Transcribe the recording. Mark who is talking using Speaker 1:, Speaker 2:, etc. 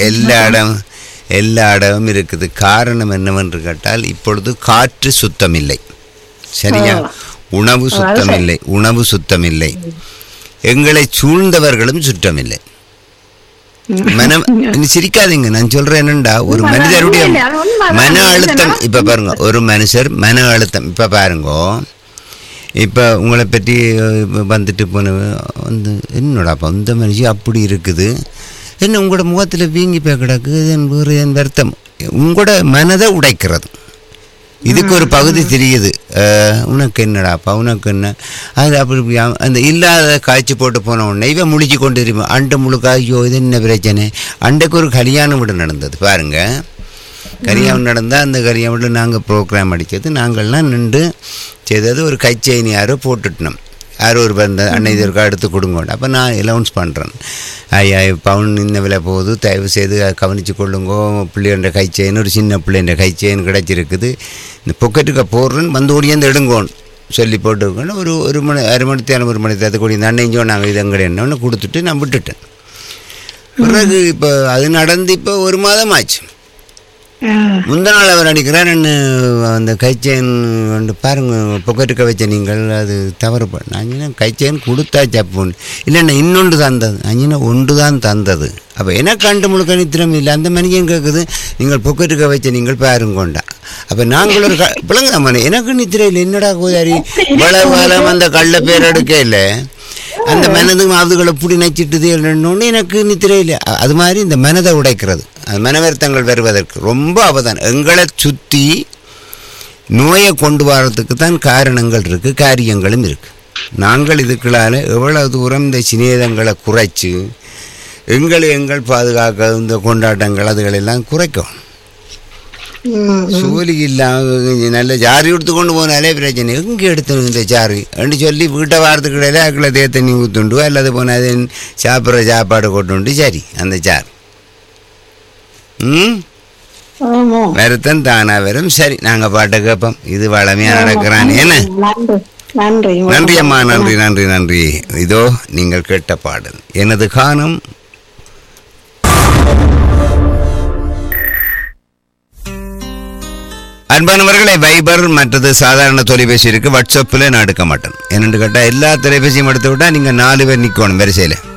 Speaker 1: எல்லா இடம் எல்லா இடமும் இருக்குது காரணம் என்னவென்று கேட்டால் இப்பொழுது காற்று சுத்தமில்லை சரியா உணவு சுத்தமில்லை உணவு சுத்தமில்லை எங்களை சூழ்ந்தவர்களும் சுத்தமில்லை மனம் நீ சிரிக்காதீங்க நான் சொல்றேன் என்னண்டா ஒரு
Speaker 2: உண்மைதான்,
Speaker 1: மனிதருடைய
Speaker 2: உண்மையிலே, அது உண்மைதான்.
Speaker 1: மன அழுத்தம்
Speaker 2: உண்மைதான்.
Speaker 1: இப்ப பாருங்க ஒரு மனுஷர் மன அழுத்தம் இப்ப பாருங்க இப்ப உங்களை பற்றி இப்ப வந்துட்டு போன வந்து என்னடாப்பா இந்த மனுஷி அப்படி இருக்குது என்ன உங்களோட முகத்துல வீங்கி போய் கிடக்கு இது என் வேறு என் வருத்தம் உங்களோட மனதை உடைக்கிறது இதுக்கு ஒரு பகுதி தெரியுது அஹ், உனக்கு என்னடாப்பா உனக்கு என்ன அது அப்படி இப்படி அவன் அந்த இல்லாத காய்ச்சி போட்டு போன உடனே இவன் முழிச்சு கொண்டு இருப்பான் அண்டை முழுக்க ஐயோ இது என்ன பிரச்சனை அண்டைக்கு ஒரு கல்யாணம் வீடு நடந்தது பாருங்க கல்யாணம் நடந்தால் அந்த கல்யாணம் வீடு நாங்கள் ப்ரோக்ராம் அடித்தது நாங்கள்லாம் நின்று செய்தது ஒரு கைச்செயின் யாரோ போட்டுட்டோம் யாரோ ஒரு பந்த அன்னை இதற்கு எடுத்து கொடுங்க அப்போ நான் அலௌன்ஸ் பண்ணுறேன் ஐயா பவுன் இந்த விலை போகுது தயவு செய்து கவனித்து கொள்ளுங்கோ பிள்ளையோட கை செயின் ஒரு சின்ன பிள்ளைன்ற கை செயின் கிடச்சிருக்குது இந்த பொக்கெட்டுக்கு போடுறேன்னு வந்து ஓடியாந்து எடுங்கோன்னு சொல்லி போட்டுருக்கோன்னு ஒரு ஒரு மணி அரை மணி தேரம் ஒரு மணி தேர்த்து கூடி அன்னைஞ்சோ நாங்கள் இது எங்கட என்னன்னு கொடுத்துட்டு நான் விட்டுட்டேன் பிறகு இப்போ அது நடந்து இப்போ ஒரு மாதம் ஆச்சு
Speaker 2: ஆ.
Speaker 1: முந்த நாள் அவர் அடிக்கிறார் என்ன அந்த கைச்சேன் வந்து பாருங்க பொக்கெட்டுக்க வச்ச நீங்கள் அது தவறு பண்ண அஞ்சினா கைச்சேன் கொடுத்தா சப்புன்னு இல்லைண்ணா இன்னொன்று தந்தது அஞ்சினா ஒன்று தான் தந்தது அப்போ எனக்கு கண்டு முழுக்க நித்திரம் இல்லை அந்த மணிக்கும் கேட்குது நீங்கள் பொக்கெட்டுக்க வச்ச நீங்கள் பாருங்கொண்டா அப்போ நாங்கள் ஒரு க பிள்ளைங்க மணி எனக்கு நித்திரம் இல்லை என்னடா கோதாரி இவ்வளவு காலம் அந்த கள்ள பேர் எடுக்க இல்லை அந்த மனது மாவுதுகளை புடி நச்சிட்டுது என்னன்னு எனக்கு நித்திரை இல்லை அ- அது மாதிரி இந்த மனதை உடைக்கிறது அந்த மனவருத்தங்கள் வருவதற்கு ரொம்ப அவதானம் எங்களை சுற்றி நோயை கொண்டு வரதுக்கு தான் காரணங்கள் இருக்குது காரியங்களும் இருக்குது நாங்கள் இதுக்களால் எவ்வளவு தூரம் இந்த சிநேதங்களை குறைச்சு எங்களை எங்கள் பாதுகாக்க இந்த கொண்டாட்டங்கள் அதுகளெல்லாம் குறைக்கும்
Speaker 2: ம்.
Speaker 1: சூலி இல்லாம நல்ல ஜாரி எடுத்து கொண்டு போனாலே பிரச்சனை எங்கே எடுத்தணும் இந்த ஜாரி என்று சொல்லி வீட்டை வாரத்துக்கு இடையில அக்கில் தே தண்ணி ஊத்துண்டு அல்லது போனால் சாப்பிட்ற சாப்பாடு கொண்டு சரி அந்த சார் ம்
Speaker 2: ஆமா.
Speaker 1: வருத்தம் தானா வரும் சரி நாங்கள் பாட்டை கேட்போம் இது வளமையாக நடக்கிறான் என்ன
Speaker 2: நன்றி நன்றி
Speaker 1: நன்றி அம்மா நன்றி நன்றி நன்றி இதோ நீங்கள் கேட்ட பாடல் எனது கானம் அன்பானவர்களை வைபர் மற்றது சாதாரண தொலைபேசி இருக்கு வாட்ஸ்அப்பில் நான் எடுக்க மாட்டேன் என்னென்னு கேட்டால் எல்லா தொலைபேசியும் எடுத்து விட்டால் நீங்கள் நாலு பேர் நிற்கணும் வரிசையில்